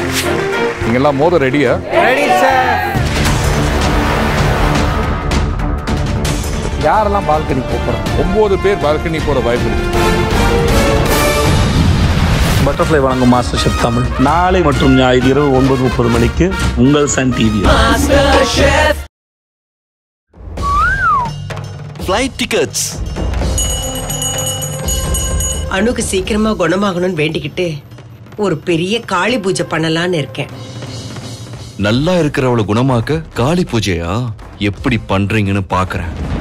நீங்கெல்லாம் மோத ரெடியா யாரெல்லாம் பால்கனி போகிறோம் ஒன்பது பேர் பால்கனி போற வாய்ப்பு இருக்கு பட்டர்ஃப்ளை வழங்கும் மாஸ்டர் ஷெஃப் தமிழ் நாளை மற்றும் ஞாயிறு இரவு ஒன்பது முப்பது மணிக்கு உங்கள் சன் டிவி ஃப்ளைட் டிக்கெட்ஸ் அணுக்கு சீக்கிரமா குணமாகணும்னு வேண்டிக்கிட்டு ஒரு பெரிய காளி பூஜை பண்ணலான்னு இருக்கேன் நல்லா இருக்கிறவளை குணமாக்க காளி பூஜையா எப்படி பண்றீங்கன்னு பாக்குறேன்